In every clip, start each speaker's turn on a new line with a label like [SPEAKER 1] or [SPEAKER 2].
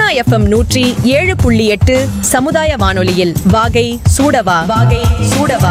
[SPEAKER 1] Sona FM நூற்றி ஏழு புள்ளி எட்டு சமுதாய வானொலியில் வாகை சூடவா வாகை சூடவா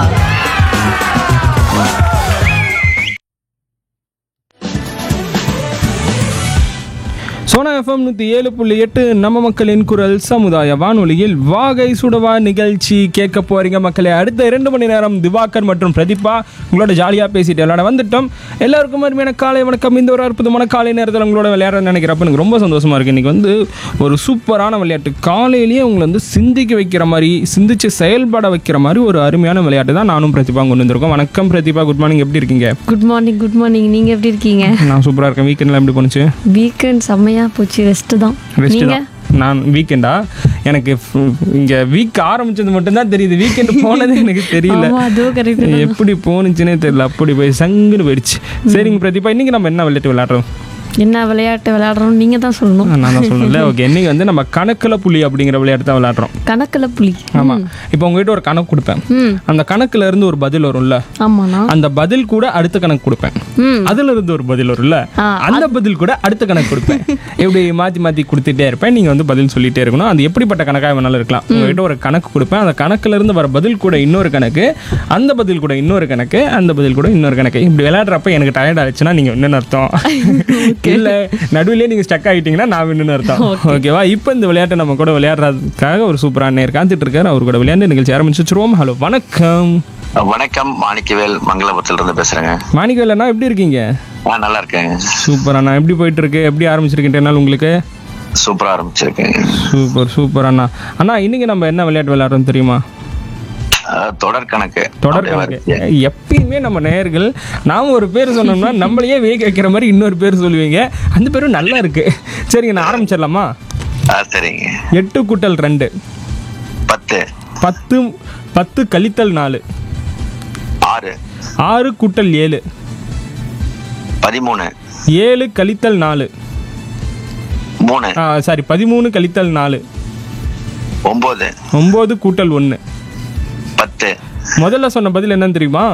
[SPEAKER 2] சோனா எஃப்எம் நூற்றி ஏழு புள்ளி எட்டு நம்ம மக்களின் குரல் சமுதாய வானொலியில் வாகை சுடவா நிகழ்ச்சி கேட்க போறீங்க மக்களே அடுத்த இரண்டு மணி நேரம் திவாகர் மற்றும் பிரதீபா உங்களோட ஜாலியாக பேசிட்டு விளையாட வந்துட்டோம் எல்லாருக்கும் அருமையான காலை வணக்கம் இந்த ஒரு அற்புதமான காலை நேரத்தில் உங்களோட விளையாட நினைக்கிறப்ப எனக்கு ரொம்ப சந்தோஷமா இருக்கு இன்னைக்கு வந்து ஒரு சூப்பரான விளையாட்டு காலையிலேயே உங்களை வந்து சிந்திக்க வைக்கிற மாதிரி சிந்திச்சு செயல்பட வைக்கிற மாதிரி ஒரு அருமையான விளையாட்டு தான் நானும் பிரதீபா கொண்டு வந்திருக்கோம் வணக்கம் பிரதீபா குட் மார்னிங் எப்படி இருக்கீங்க
[SPEAKER 3] குட் மார்னிங் குட் மார்னிங் நீங்க எப்படி இருக்கீங்க
[SPEAKER 2] நான் சூப்பராக இருக்கேன் வீக்கெண்டில் எப்படி போணுச்சு
[SPEAKER 3] வீக்கெண்ட் செம்மையா போச்சு ரெஸ்ட் தான்
[SPEAKER 2] ரெஸ்ட்
[SPEAKER 3] நீங்க
[SPEAKER 2] தான் நான் வீக்கெண்டா எனக்கு ஃபு- இங்க வீக் ஆரம்பிச்சது மட்டும்தான் தெரியுது வீக்கெண்ட் போனதே எனக்கு தெரியல
[SPEAKER 3] ஆமா அதுவும் கரெக்ட்
[SPEAKER 2] எப்படி போனுச்சுன்னே தெரியல அப்படி போய் சங்குன்னு போயிடுச்சு சரிங்க பிரதீபா இன்னைக்கு நம்ம என்ன விளையாட்டு விளையாடுறோம்
[SPEAKER 3] என்ன விளையாட்டு விளையாடுறோம் நீங்க தான் சொல்லணும்
[SPEAKER 2] நான் தான் சொல்லல ஓகே இன்னைக்கு வந்து நம்ம கணக்குல புலி அப்படிங்கிற விளையாட்டு தான் விளையாடுறோம்
[SPEAKER 3] கணக்குல புலி
[SPEAKER 2] ஆமா இப்போ உங்ககிட்ட ஒரு கணக்கு கொடுப்பேன்
[SPEAKER 3] ம்
[SPEAKER 2] அந்த கணக்குல இருந்து ஒரு பதில் வரும்ல
[SPEAKER 3] ஆமாண்ணா
[SPEAKER 2] அந்த பதில் கூட அடுத்த கணக்கு கொடுப்பேன்
[SPEAKER 3] ம்
[SPEAKER 2] அதுல இருந்து ஒரு பதில் வரும்ல
[SPEAKER 3] ஆ,
[SPEAKER 2] அந்த பதில் கூட அடுத்த கணக்கு கொடுப்பேன் இப்படி மாத்தி மாத்தி கொடுத்துட்டே இருப்பேன் நீங்க வந்து பதில் சொல்லிட்டே இருக்கணும் அது எப்படிப்பட்ட கணக்காக வேணாலும் இருக்கலாம் உங்ககிட்ட ஒரு கணக்கு கொடுப்பேன் அந்த கணக்குல இருந்து வர பதில் கூட இன்னொரு கணக்கு அந்த பதில் கூட இன்னொரு கணக்கு அந்த பதில் கூட இன்னொரு கணக்கு இப்படி விளையாடுறப்ப எனக்கு டயர்ட் ஆயிடுச்சுன்னா நீங்க என்னன்னு அர்த்தம் இல்ல நடுவிலே நீங்க ஸ்டக் ஆகிட்டீங்கன்னா நான் என்னன்னு அர்த்தம் ஓகேவா இப்போ இந்த விளையாட்டை நம்ம கூட விளையாடுறதுக்காக ஒரு சூப்பரான நேர் காத்துட்டு இருக்காரு அவர் கூட விளையாண்டு நிகழ்ச்சி ஆரம்பிச்சு வச்சிருவோம் ஹலோ வணக்கம்
[SPEAKER 4] வணக்கம் மாணிக்கவேல் மங்களபுரத்துல இருந்து பேசுறேங்க
[SPEAKER 2] மாணிக்கவேலண்ணா எப்படி இருக்கீங்க
[SPEAKER 4] நான் நல்லா இருக்கேன்
[SPEAKER 2] சூப்பர் அண்ணா எப்படி போயிட்டு இருக்கு எப்படி ஆரம்பிச்சிருக்கேன் நாள் உங்களுக்கு
[SPEAKER 4] சூப்பரா ஆரம்பிச்சிருக்கேன்
[SPEAKER 2] சூப்பர் சூப்பர் அண்ணா அண்ணா இன்னைக்கு நம்ம என்ன விளையாட்டு விளையாடுறோம் தெரியுமா
[SPEAKER 4] அஹ், தொடர் கணக்கு
[SPEAKER 2] தொடர்
[SPEAKER 4] அப்படியே
[SPEAKER 2] கணக்கு
[SPEAKER 4] வருது.
[SPEAKER 2] எப்பயுமே நம்ம நேயர்கள் நாம ஒரு பேர் சொன்னோம்னா நம்மளையே வேக வைக்கிற மாதிரி இன்னொரு பேர் சொல்லுவீங்க அந்த பேரும் நல்லா இருக்கு சரிங்க நான் ஆரம்பிச்சிடலாமா
[SPEAKER 4] அஹ், சரிங்க
[SPEAKER 2] எட்டு கூட்டல் ரெண்டு
[SPEAKER 4] பத்து
[SPEAKER 2] பத்து பத்து கழித்தல் நாலு
[SPEAKER 4] ஆறு
[SPEAKER 2] ஆறு கூட்டல் ஏழு
[SPEAKER 4] பதிமூணு
[SPEAKER 2] ஏழு கழித்தல் நாலு
[SPEAKER 4] மூணு
[SPEAKER 2] சாரி பதிமூணு கழித்தல் நாலு
[SPEAKER 4] ஒன்பது
[SPEAKER 2] ஒம்பது கூட்டல் ஒன்று
[SPEAKER 4] பத்து
[SPEAKER 2] முதல்ல சொன்ன பதில் என்னன்னு தெரியுமா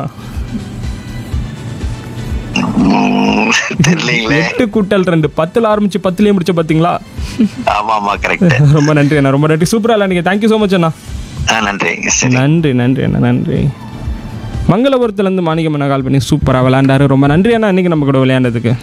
[SPEAKER 4] உம், தெரியலீங்களே
[SPEAKER 2] எட்டு கூட்டல் ரெண்டு பத்துல ஆரம்பிச்சு பத்துலயே முடிச்ச பாத்தீங்களா
[SPEAKER 4] ஆமா ஆமா கரெக்ட்
[SPEAKER 2] ரொம்ப நன்றி அண்ணா ரொம்ப நன்றி சூப்பரா இல்லை நீங்க தேங்க்யூ ஸோ மச் அண்ணா
[SPEAKER 4] நன்றி சரி
[SPEAKER 2] நன்றி நன்றி அண்ணா நன்றி மங்களபுரத்துலேருந்து மாணிக்கம் அண்ணா கால் பண்ணி சூப்பராக விளையாண்டாரு ரொம்ப நன்றி அண்ணா இன்னைக்கு நம்ம கூட விளையாண்டதுக்கு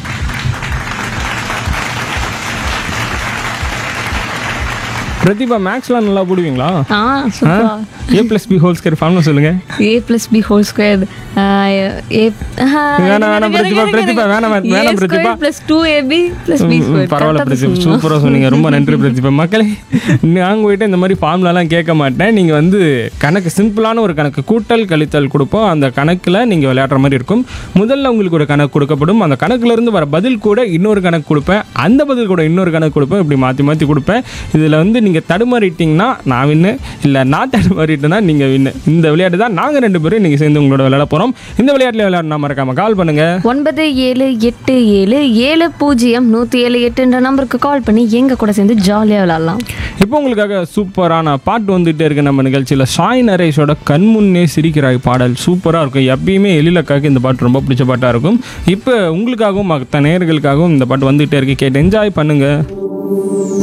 [SPEAKER 2] பிரதீபா மேக்ஸ்லாம் நல்லா போடுவீங்களா
[SPEAKER 3] ஆ சூப்பரா
[SPEAKER 2] A plus B whole square ஃபார்ம்னு சொல்லுங்க
[SPEAKER 3] A plus B whole square A
[SPEAKER 2] வேணாம், வேணாம், பிரதிபா, பிரதிபா, வேணாம், வேணாம், Pratibha.
[SPEAKER 3] Plus two AB plus B
[SPEAKER 2] hmm,
[SPEAKER 3] square
[SPEAKER 2] பரவாயில்ல பிரதீப் சூப்பராக சொன்னீங்க ரொம்ப நன்றி பிரதீப் மக்களே நாங்கள் போயிட்டு இந்த மாதிரி ஃபார்ம்லலாம் கேட்க மாட்டேன் நீங்கள் வந்து கணக்கு சிம்பிளான ஒரு கணக்கு கூட்டல் கழித்தல் கொடுப்போம் அந்த கணக்கில் நீங்கள் விளையாடுற மாதிரி இருக்கும் முதல்ல உங்களுக்கு ஒரு கணக்கு கொடுக்கப்படும் அந்த கணக்குல இருந்து வர பதில் கூட இன்னொரு கணக்கு கொடுப்பேன் அந்த பதில் கூட இன்னொரு கணக்கு கொடுப்பேன் இப்படி மாற்றி மாற்றி கொடுப்பேன் இதில் வந்து நீங்கள் தடுமாறிட்டீங்கன்னா நான் வின்னு இல்லை நான் தடுமாறிட்டேன்னா நீங்கள் வின்னு இந்த விளையாட்டு தான் நாங்கள் ரெண்டு பேரும் இன்றைக்கி சேர்ந்து உங்களோட விளையாட போகிறோம் இந்த விளையாட்டில் விளையாடனா மறக்காம கால் பண்ணுங்கள்
[SPEAKER 3] ஒன்பது ஏழு எட்டு ஏழு ஏழு பூஜ்ஜியம் நூற்றி ஏழு எட்டுன்ற நம்பருக்கு கால் பண்ணி எங்க கூட சேர்ந்து ஜாலியாக விளாட்லாம்
[SPEAKER 2] இப்போ உங்களுக்காக சூப்பரான பாட்டு வந்துட்டே இருக்கு நம்ம நிகழ்ச்சியில் சாய் நரேஷோட கண்முன்னே சிரிக்கிறாய் பாடல் சூப்பராக இருக்கும் எப்பயுமே எழிலக்காக்கு இந்த பாட்டு ரொம்ப பிடிச்ச பாட்டாக இருக்கும் இப்போ உங்களுக்காகவும் மற்ற நேயர்களுக்காகவும் இந்த பாட்டு வந்துகிட்டே இருக்கு கேட்டு என்ஜாய் பண்ணுங்க